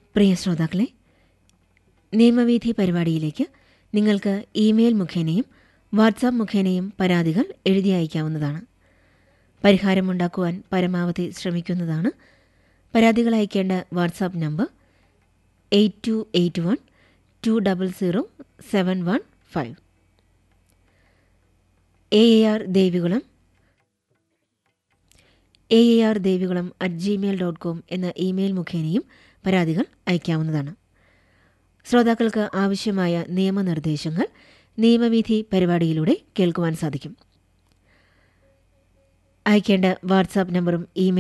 പ്രിയ ശ്രോതാക്കളെ നിയമവീഥി പരിപാടിയിലേക്ക് നിങ്ങൾക്ക് ഇമെയിൽ മുഖേനയും വാട്സാപ്പ് മുഖേനയും പരാതികൾ എഴുതി അയക്കാവുന്നതാണ് പരിഹാരമുണ്ടാക്കുവാൻ പരമാവധി ശ്രമിക്കുന്നതാണ് പരാതികൾ അയക്കേണ്ട WhatsApp number eight two eight one two double zero seven one five A R Devikulam A R Devikulam at Gmail dot com എന്ന ഇമെയിൽ മുഖേനയും പരാതികൾ അയക്കാവുന്നതാണ് ശ്രോതാക്കൾക്ക് ആവശ്യമായ നിയമനിർദ്ദേശങ്ങൾ നിയമവിധി പരിപാടിയിലൂടെ കേൾക്കുവാൻ സാധിക്കും അയക്കേണ്ട വാട്സാപ്പ് നമ്പറും ഇമെയിൽ